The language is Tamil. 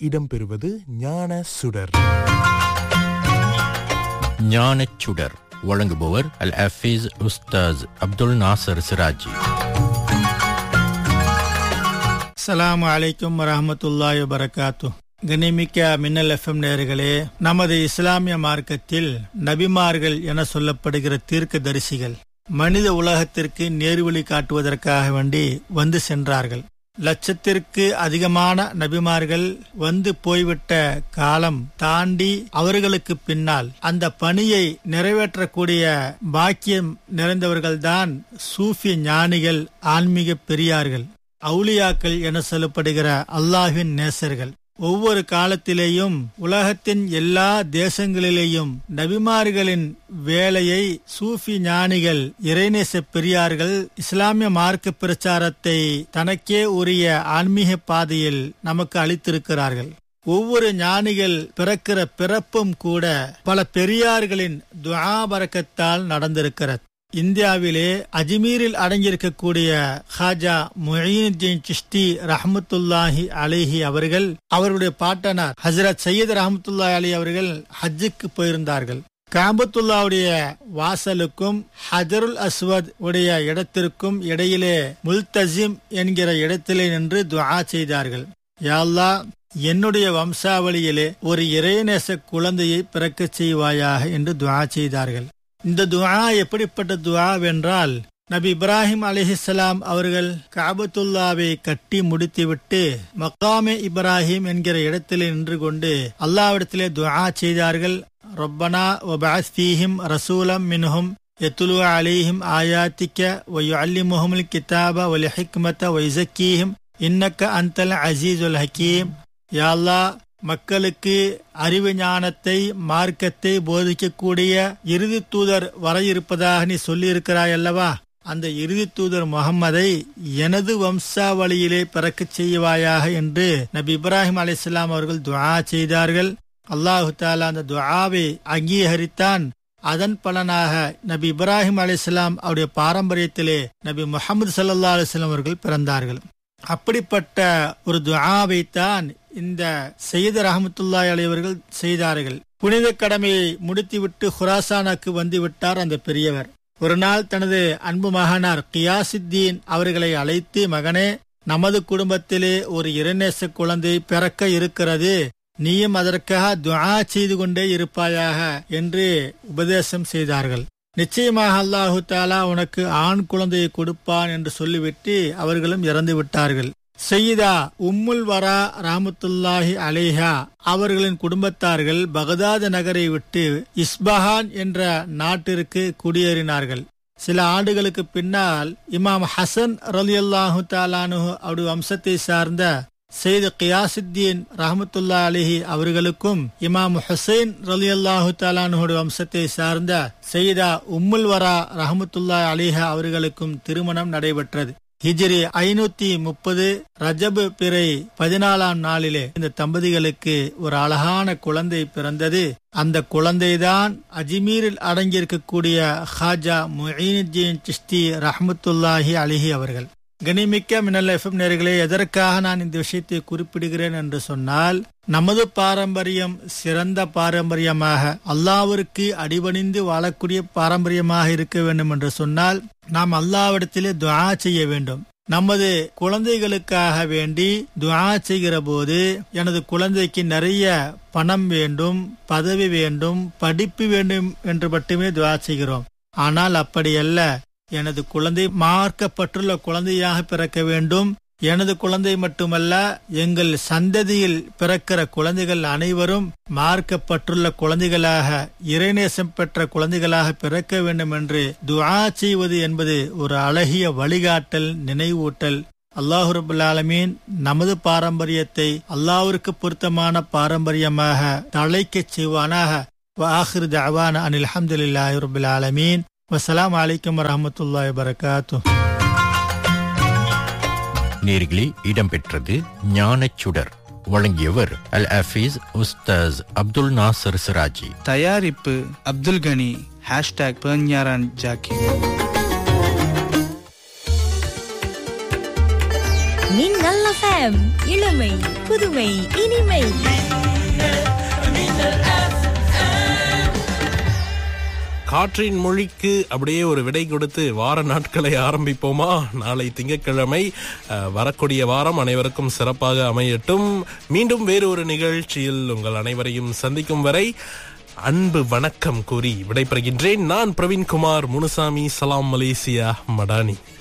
இடம்பெறுவது ஞான சுடர் ஞானச் சுடர் வழங்குபவர் அல் ஹஃபீஸ் உஸ்தாஸ் அப்துல் நாசர் சிராஜி அஸ்ஸலாமு அலைக்கும் வரஹமத்துல்லாஹி வபரகாத்து கனிமிக்க மின்னல் எஃப்எம் நேயர்களே நமது இஸ்லாமிய மார்க்கத்தில் நபிமார்கள் என சொல்லப்படுகிற தீர்க்க தரிசிகள் மனித உலகத்திற்கு நேர்வழி காட்டுவதற்காக வேண்டி வந்து சென்றார்கள் லட்சத்திற்கு அதிகமான நபிமார்கள் வந்து போய்விட்ட காலம் தாண்டி அவர்களுக்கு பின்னால் அந்த பணியை நிறைவேற்றக்கூடிய பாக்கியம் நிறைந்தவர்கள்தான் சூஃபி ஞானிகள் ஆன்மீக பெரியார்கள் அவுலியாக்கள் என சொல்லப்படுகிற அல்லாஹ்வின் நேசர்கள் ஒவ்வொரு காலத்திலேயும் உலகத்தின் எல்லா தேசங்களிலேயும் நபிமார்களின் வேலையை சூஃபி ஞானிகள் இறைநேச பெரியார்கள் இஸ்லாமிய மார்க்க பிரச்சாரத்தை தனக்கே உரிய ஆன்மீக பாதையில் நமக்கு அளித்திருக்கிறார்கள் ஒவ்வொரு ஞானிகள் பிறக்கிற பிறப்பும் கூட பல பெரியார்களின் துஆ பரக்கத்தால் நடந்திருக்கிறது இந்தியாவிலே அஜ்மீரில் அடங்கியிருக்கக்கூடிய ஹாஜா முஹீனுddin சிஷ்டி ரஹமத்துல்லாஹி அலிஹி அவர்கள் அவருடைய பாட்டனார் ஹசரத் சையத் ரஹமத்துல்லாஹி அலி அவர்கள் ஹஜ்ஜுக்கு போயிருந்தார்கள் காபத்துல்லாவுடைய வாசலுக்கும் ஹஜருல் அஸ்வத் உடைய இடத்திற்கும் இடையிலே முல்தசிம் என்கிற இடத்திலே நின்று துஆ செய்தார்கள் யாழ்லா என்னுடைய வம்சாவளியிலே ஒரு இறைநேச குழந்தையை பிறக்கச் செய்வாயாக என்று துஆ செய்தார்கள் இந்த துஆ எப்படிப்பட்ட துஆ வென்றால் நபி இப்ராஹிம் அலிஹிஸ்லாம் அவர்கள் காபத்துல்லாவை கட்டி முடித்துவிட்டு மக்காமே இப்ராஹிம் என்கிற இடத்திலே நின்று கொண்டு அல்லாவிடத்திலே துஆ செய்தார்கள் ரொப்பனா ஒபாஸ் ஃபீஹிம் ரசூலம் மின்ஹும் எத்துலு அலிஹிம் ஆயாத்திக்க ஒயுஅல்லிமுஹுல் கிதாப ஒல் ஹிக்மத ஒய்சக்கீஹிம் இன்னக்க அந்தல் அசீசுல் ஹக்கீம் யாழ்லா மக்களுக்கு அறிவு ஞானத்தை மார்க்கத்தை போதிக்கக்கூடிய இறுதி தூதர் வர இருப்பதாக நீ சொல்லியிருக்கிறாய் அல்லவா அந்த இறுதி தூதர் முகம்மதை எனது வம்சாவளியிலே பிறக்கச் செய்வாயாக என்று நபி இப்ராஹிம் அலிஸ்லாம் அவர்கள் துஆ செய்தார்கள் அல்லாஹு தாலா அந்த துஆவை அங்கீகரித்தான் அதன் பலனாக நபி இப்ராஹிம் அலிஸ்லாம் அவருடைய பாரம்பரியத்திலே நபி முகமது சல்லா அலிஸ்லாம் அவர்கள் பிறந்தார்கள் அப்படிப்பட்ட ஒரு துஆவை தான் இந்த செய்த ரஹமத்துல்லாய் அலைவர்கள் செய்தார்கள் புனித கடமையை முடித்துவிட்டு ஹுராசானுக்கு வந்து விட்டார் அந்த பெரியவர் ஒரு நாள் தனது அன்பு மகனார் கியாசுத்தீன் அவர்களை அழைத்து மகனே நமது குடும்பத்திலே ஒரு இறைநேச குழந்தை பிறக்க இருக்கிறது நீயும் அதற்காக துஆ செய்து கொண்டே இருப்பாயாக என்று உபதேசம் செய்தார்கள் நிச்சயமாக அல்லாஹு தாலா உனக்கு ஆண் குழந்தையை கொடுப்பான் என்று சொல்லிவிட்டு அவர்களும் இறந்து விட்டார்கள் செய்தா உம்முல் வரா ராமத்துல்லாஹி அலேஹா அவர்களின் குடும்பத்தார்கள் பகதாத் நகரை விட்டு இஸ்பஹான் என்ற நாட்டிற்கு குடியேறினார்கள் சில ஆண்டுகளுக்கு பின்னால் இமாம் ஹசன் ரலி அல்லாஹு தாலானு அவருடைய வம்சத்தை சார்ந்த செய்த கியாசுத்தீன் ரஹமத்துல்லா அலிஹி அவர்களுக்கும் இமாம் ஹுசைன் ரலி அல்லாஹு தாலானுடைய வம்சத்தை சார்ந்த செய்தா உம்முல் வரா ரஹமத்துல்லா அலிஹா அவர்களுக்கும் திருமணம் நடைபெற்றது ஹிஜ்ரி ஐநூத்தி முப்பது ரஜபு பிறை பதினாலாம் நாளிலே இந்த தம்பதிகளுக்கு ஒரு அழகான குழந்தை பிறந்தது அந்த குழந்தைதான் அஜ்மீரில் அடங்கியிருக்கக்கூடிய ஹாஜா முஹீனுddin சிஸ்தி ரஹமத்துல்லாஹி அலிஹி அவர்கள் கனிமிக்க மின்னல் எஃப்எம் நேர்களே எதற்காக நான் இந்த விஷயத்தை குறிப்பிடுகிறேன் என்று சொன்னால் நமது பாரம்பரியம் சிறந்த பாரம்பரியமாக அல்லாவிற்கு அடிபணிந்து வாழக்கூடிய பாரம்பரியமாக இருக்க வேண்டும் என்று சொன்னால் நாம் அல்லாவிடத்திலே துஆ செய்ய வேண்டும் நமது குழந்தைகளுக்காக வேண்டி துஆ செய்கிற போது எனது குழந்தைக்கு நிறைய பணம் வேண்டும் பதவி வேண்டும் படிப்பு வேண்டும் என்று மட்டுமே துஆ செய்கிறோம் ஆனால் அப்படியல்ல எனது குழந்தை மார்க்கப்பட்டுள்ள குழந்தையாக பிறக்க வேண்டும் எனது குழந்தை மட்டுமல்ல எங்கள் சந்ததியில் பிறக்கிற குழந்தைகள் அனைவரும் மார்க்கப்பட்டுள்ள குழந்தைகளாக இறைநேசம் பெற்ற குழந்தைகளாக பிறக்க வேண்டும் என்று துஆ செய்வது என்பது ஒரு அழகிய வழிகாட்டல் நினைவூட்டல் அல்லாஹு ரபுல் ஆலமீன் நமது பாரம்பரியத்தை அல்லாஹ்விற்கு பொருத்தமான பாரம்பரியமாக தழைக்கச் செய்வானாக வாஹிர் தவான அனில் அஹமதுல்லாஹி ரபுல் ஆலமீன் வசலாம் அலைக்கும் வரமத்துல்லாஹி வரகாத்து நேர்களே இடம்பெற்றது ஞானச் சுடர் வழங்கியவர் அல் ஹஃபீஸ் உஸ்தாஸ் அப்துல் நாசர் சிராஜி தயாரிப்பு அப்துல் கனி ஹேஷ்டாக் பெர்ஞாரான் ஜாக்கி மின்னல் எஃப்எம் இளமை புதுமை இனிமை காற்றின் மொழிக்கு அப்படியே ஒரு விடை கொடுத்து வார நாட்களை ஆரம்பிப்போமா நாளை திங்கட்கிழமை அஹ், வரக்கூடிய வாரம் அனைவருக்கும் சிறப்பாக அமையட்டும் மீண்டும் வேறு ஒரு நிகழ்ச்சியில் உங்கள் அனைவரையும் சந்திக்கும் வரை அன்பு வணக்கம் கூறி விடைபெறுகின்றேன் நான் பிரவீன்குமார் முனுசாமி சலாம் மலேசியா மடானி